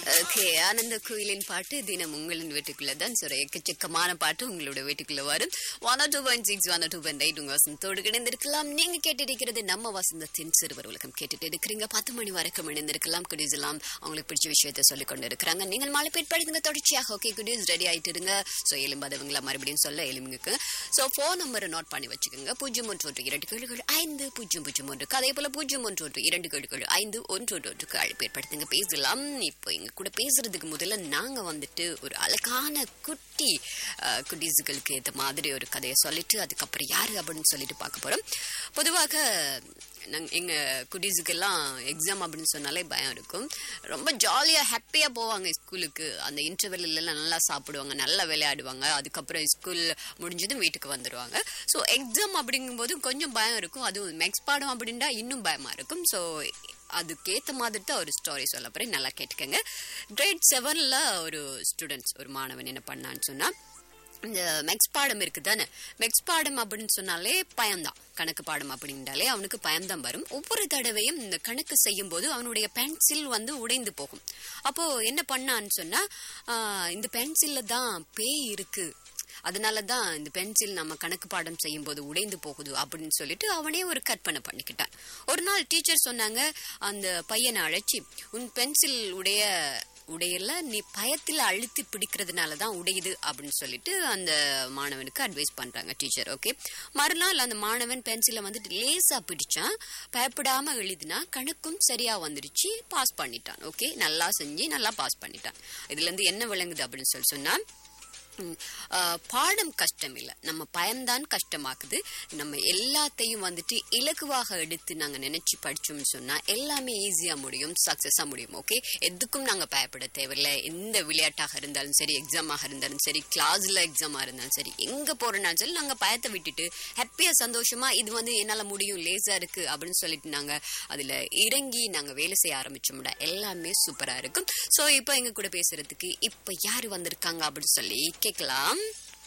okay ஆனந்த கோயிலின் பாட்டு தினம் உங்களின் வீட்டுக்குள்ள தான் சார் எக்கச்சக்கமான பாட்டு உங்களோட வீட்டுக்குள்ள வரும் one two one six one two one eight உங்க வசந்தோடு இணைந்திருக்கலாம் நீங்க கேட்டிருக்கிறது நம்ம வசந்தத்தின் சிறுவர் உலகம் கேட்டுட்டு இருக்கிறீங்க பத்து மணி வரைக்கும் இணைந்திருக்கலாம் குடீஸ் எல்லாம் அவங்களுக்கு பிடிச்ச விஷயத்த சொல்லிக் கொண்டு இருக்கிறாங்க நீங்கள் மாலை பேட் படிங்க தொடர்ச்சியாக ஓகே குடீஸ் ரெடி ஆயிட்டு இருங்க ஸோ எலும்பாதவங்களா மறுபடியும் சொல்ல எலும்புக்கு ஸோ ஃபோன் நம்பரை நோட் பண்ணி வச்சுக்கோங்க பூஜ்ஜியம் ஒன்று ஒன்று இரண்டு கேள்விகள் ஐந்து பூஜ்ஜியம் பூஜ்ஜியம் ஒன்று அதே போல பூஜ்ஜியம் ஒன்று ஒன்று இரண்டு கேள்விகள் ஐந்து ஒன்று ஒன்று ஒன்றுக்கு அழைப்பு ஏற்படுத்துங்க பேசலாம் இப்போ எங்க கூட பேசுறதுக்கு முதல்ல நாங்க வந்துட்டு ஒரு அழகான குட்டி அஹ், குட்டீஸுகளுக்கு ஏற்ற மாதிரி ஒரு கதையை சொல்லிட்டு அதுக்கப்புறம் யாரு அப்படின்னு சொல்லிட்டு பார்க்க போறோம் பொதுவாக நாங்க எங்க குட்டீஸுக்கெல்லாம் எக்ஸாம் அப்படின்னு சொன்னாலே பயம் இருக்கும் ரொம்ப ஜாலியா ஹாப்பியா போவாங்க ஸ்கூலுக்கு அந்த இன்டர்வெல் எல்லாம் நல்லா சாப்பிடுவாங்க நல்லா விளையாடுவாங்க அதுக்கப்புறம் ஸ்கூல் முடிஞ்சதும் வீட்டுக்கு வந்துடுவாங்க ஸோ எக்ஸாம் அப்படிங்கும்போது கொஞ்சம் பயம் இருக்கும் அதுவும் மேக்ஸ் பாடம் அப்படின்னா இன்னும் பயமா இருக்கும் ஸோ அதுக்கேற்ற மாதிரி தான் ஒரு ஸ்டோரி சொல்ல போறேன் நல்லா கேட்டுக்கங்க கிரேட் செவன்ல ஒரு ஸ்டூடெண்ட்ஸ் ஒரு மாணவன் என்ன பண்ணான்னு சொன்னா இந்த மெக்ஸ் பாடம் இருக்கு தானே மெக்ஸ் பாடம் அப்படின்னு சொன்னாலே பயம்தான் கணக்கு பாடம் அப்படின்றாலே அவனுக்கு பயம்தான் வரும் ஒவ்வொரு தடவையும் இந்த கணக்கு செய்யும் போது அவனுடைய பென்சில் வந்து உடைந்து போகும் அப்போ என்ன பண்ணான்னு சொன்னா ஆஹ், இந்த பென்சில்ல தான் பேய் இருக்கு அதனால தான் இந்த பென்சில் நம்ம கணக்கு பாடம் செய்யும் போது உடைந்து போகுது அப்படின்னு சொல்லிட்டு அவனே ஒரு கற்பனை பண்ணிக்கிட்டான் ஒரு நாள் டீச்சர் சொன்னாங்க அந்த பையனை அழைச்சி உன் பென்சில் உடைய உடையல நீ பயத்தில் அழுத்தி பிடிக்கிறதுனால தான் உடையுது அப்படின்னு சொல்லிட்டு அந்த மாணவனுக்கு அட்வைஸ் பண்றாங்க டீச்சர் ஓகே மறுநாள் அந்த மாணவன் பென்சிலை வந்துட்டு லேசா பிடிச்சான் பயப்படாம எழுதினா கணக்கும் சரியா வந்துருச்சு பாஸ் பண்ணிட்டான் ஓகே நல்லா செஞ்சு நல்லா பாஸ் பண்ணிட்டான் இதுல இருந்து என்ன விளங்குது அப்படின்னு சொல்லி சொன்னா ம், ஆ, பாடம் கஷ்டம் இல்லை நம்ம பயம்தான் கஷ்டமாக்குது நம்ம எல்லாத்தையும் வந்துட்டு இலகுவாக எடுத்து நாங்க நினைச்சு படிச்சோம்னு சொன்னா எல்லாமே ஈஸியா முடியும் சக்சஸா முடியும் ஓகே எதுக்கும் நாங்க பயப்பட தேவையில்லை எந்த விளையாட்டாக இருந்தாலும் சரி எக்ஸாமாக இருந்தாலும் சரி கிளாஸ்ல எக்ஸாமா இருந்தாலும் சரி எங்க போறோம்னாலும் சரி நாங்க பயத்தை விட்டுட்டு ஹாப்பியா சந்தோஷமா இது வந்து என்னால முடியும் லேசா இருக்கு அப்படின்னு சொல்லிட்டு நாங்க அதுல இறங்கி நாங்க வேலை செய்ய ஆரம்பிச்சோம்டா எல்லாமே சூப்பரா இருக்கும் சோ இப்போ எங்க கூட பேசுறதுக்கு இப்ப யாரு வந்திருக்காங்க அப்படின்னு சொல்லி கேட்கலாம்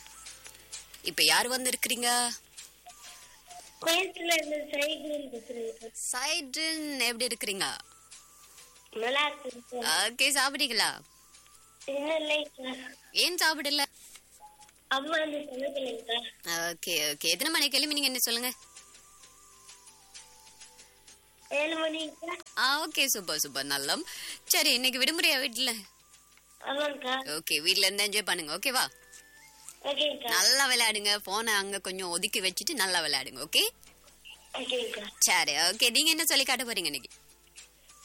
இப்ப யார் வந்திருக்கிறீங்க கோயத்துல இருந்து சைக்கிள் பேசுறேன் சைட்ரன் எப்படி இருக்கிறீங்க நல்லா இருக்கு ஓகே சாப்பிட்டீங்களா இன்னும் இல்லைக்கா ஏன் சாப்பிடல அம்மா வந்து சமைக்கலைக்கா ஓகே ஓகே எத்தனை மணிக்கு கிளம்பி நீங்க என்ன சொல்லுங்க ஏழு மணிக்கா ஆ ஓகே சூப்பர் சூப்பர் நல்லம் சரி இன்னைக்கு விடுமுறையா வீட்டுல ஆமாக்கா ஓகே வீட்ல இருந்து என்ஜாய் பண்ணுங்க ஓகேவா ஓகேக்கா நல்லா விளையாடுங்க போனை அங்க கொஞ்சம் ஒதுக்கி வச்சுட்டு நல்லா விளையாடுங்க ஓகே ஓகேக்கா சரி ஓகே நீங்க என்ன சொல்லி காட்ட போறீங்க இன்னைக்கு